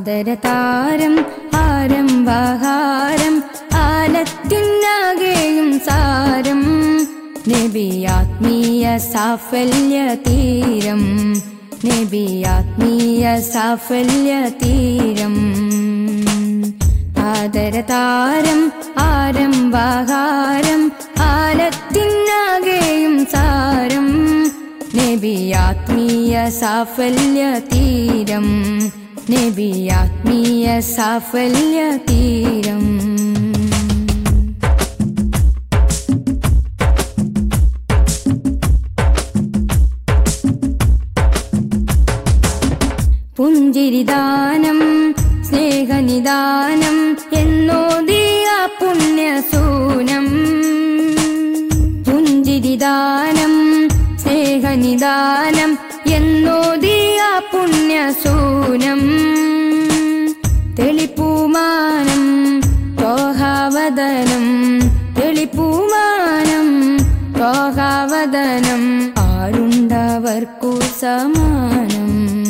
ആദരതാരം ആരംഭഹാരം ആലത്തിനാകെയും സാരം നബിയാത്മീയ സാഫല്യ തീരം നബിയാത്മീയ സാഫല്യ തീരം ആദരതാരം ആരംഭഹാരം ആലത്തിനാകെയും സാരം നബിയാത്മീയ സാഫല്യ തീരം നബിയാത്മീയ സാഫല്യ തീരം പുഞ്ചിരിദാനം സ്നേഹനിദാനം എന്നോദിയ പുണ്യസൂനം പുഞ്ചിരിദാനം സ്നേഹനിദാനം എന്നോദിയ പുണ്യസൂനം തെളിപ്പൂമാനം തോഹാവദനം തെളിപ്പൂമാനം തോഹാവദനം ആരുണ്ടവർക്കു സമാനം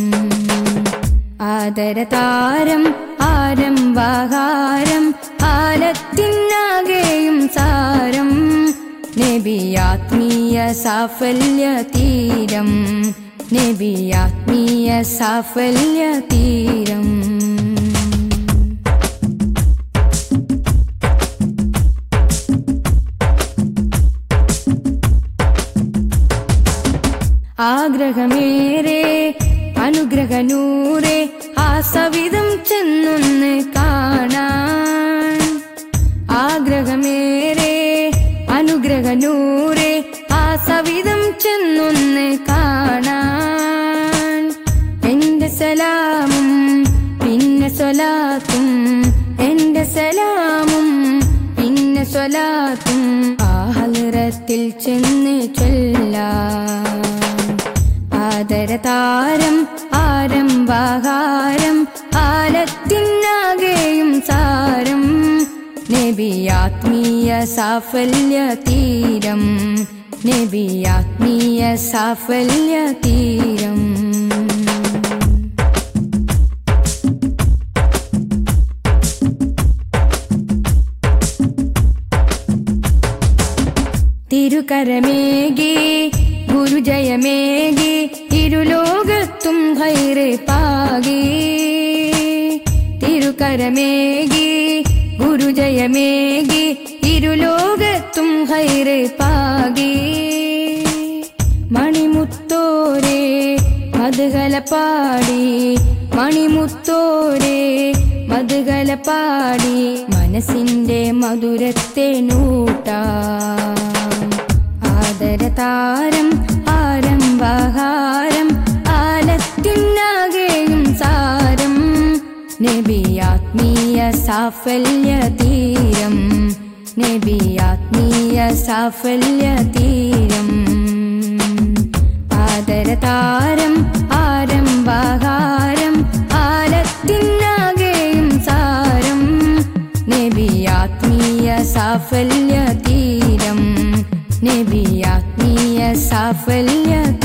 ആദരതാരം ആരംഭഹാരം ആലത്തിനാകെയും സാരം നബിയാത്മീയ സാഫല്യ തീരം നബിയാത്മീയ സാഫല്യ തീരം ആഗ്രഹമേറെ അനുഗ്രഹനൂറെ ആ സവിധം ചെന്നൊന്ന് കാണാൻ ആഗ്രഹമേറെ അനുഗ്രഹനൂറെ ആ സവിധം ചെന്നൊന്ന് കാണാൻ എന്റെ സലാമും പിന്നെ സ്വലാത്തും എന്റെ സലാമും പിന്നെ സ്വലാത്തും ആ ഹലറത്തിൽ ചെന്ന് ചൊല്ലാം ആദരതാരം ആരംഭഹാരം ആലത്തിനാകെയും സാരം നബിയാത്മീയ സാഫല്യ തീരം നബിയാത്മീയ സാഫല്യ തീരം തിരുകരമേകി ഗുരുജയമേകി ഇരുലോകത്തും ഹൈറ് പാകി തിരുകരമേകി ഗുരുജയമേകി ഇരുലോകത്തും ഹൈറ് പാകി മണിമുത്തോരെ മധുകല പാടി മണിമുത്തോരെ മധുകല പാടി മനസ്സിന്റെ മധുരത്തെ നൂട്ടാം ആദരതാരം ആരംഭഹാരം ആലത്തിനാകെയും സാരം നബിയാത്മീയ സാഫല്യ തീരം നബിയാത്മീയ സാഫല്യ തീരം ആദരതാരം ആരംഭഹാരം ആലത്തിനാകെയും സാരം നബിയാത്മീയ സാഫല്യ തീരം നബിയാത്മീയ സാഫല്യ